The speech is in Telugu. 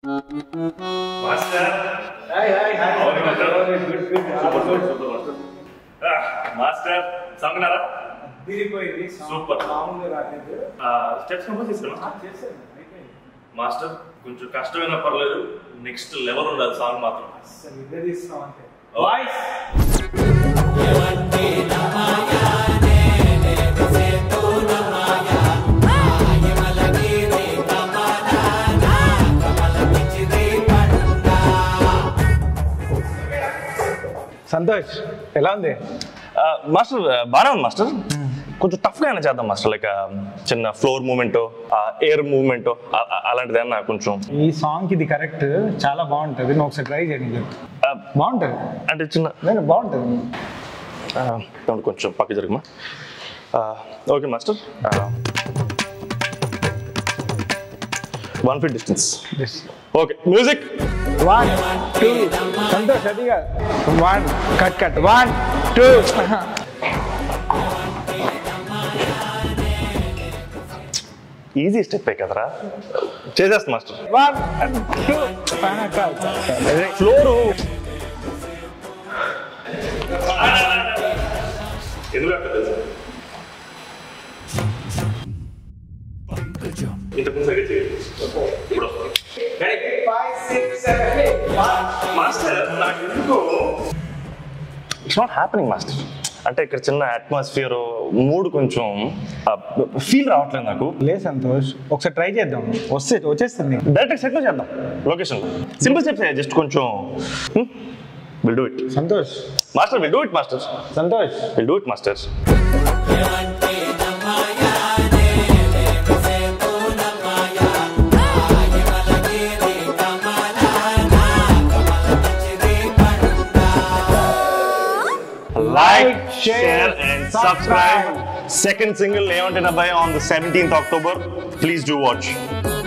మాస్టర్ హాయ్ హాయ్ హాయ్ అవును, master. Good good super super super master ఆ, మాస్టర్ సంగనారా తిరిగిపోయింది Super. మామూలుగా రాలేదు స్టెప్స్ కంపోజ్ చేసుకున్నా ఆ, చేశాను అయిపోయింది మాస్టర్ కొంచెం కష్టమైనా పర్లేదు నెక్స్ట్ లెవెల్ ఉండాలి సాంగ్ మాత్రం అసలు ఇద్దరు తీస్తున్నాం అంతే Oh. వాయిస్ సంతోష్ ఎలా ఉంది ఆ, మాస్టర్ బాగానే ఉంది మాస్టర్ కొంచెం టఫ్గా అయినా చేద్దాం మాస్టర్ లైక్ చిన్న ఫ్లోర్ మూమెంట్ ఎయిర్ మూమెంట్ అలాంటిది ఏమన్నా కొంచెం ఈ సాంగ్ ఇది కరెక్ట్ చాలా బాగుంటుంది నువ్వు ఒకసారి ట్రై చేయండి ఆ, బాగుంటుంది అంటే చిన్న నేను బాగుంటుంది ఆ, తమ్ముడు కొంచెం పక్క జరుగుమా okay master one feet distance okay music one two Santosh అది one cut cut one two easy step కదరా చేసేస్తా మాస్టర్ వన్ టూ ఫ్లోరు ఎందుకు అక్కడ తెలుసా ఇంతకుముందు సరిగ్గా చేయలేదు ఇప్పుడు వస్తుంది. మాస్టర్ నాకు ఎందుకో ఇట్స్ నాట్ హ్యాపెనింగ్ మాస్టర్ అంటే ఇక్కడ చిన్న అట్మాస్ఫియర్ మూడ్ కొంచెం ఫీల్ రావట్లేదు నాకు లే సంతోష్ ఒకసారి ట్రై చేద్దాం వస్తే వచ్చేస్తుంది డైరెక్ట్ సెట్ చేద్దాం లొకేషన్ సింపుల్ స్టెప్స్ జస్ట్ కొంచెం will do it Santosh master will do it master Santosh will do it master Like, share, and subscribe. Second single, Leon Tinabai on the 17th October. Please do watch.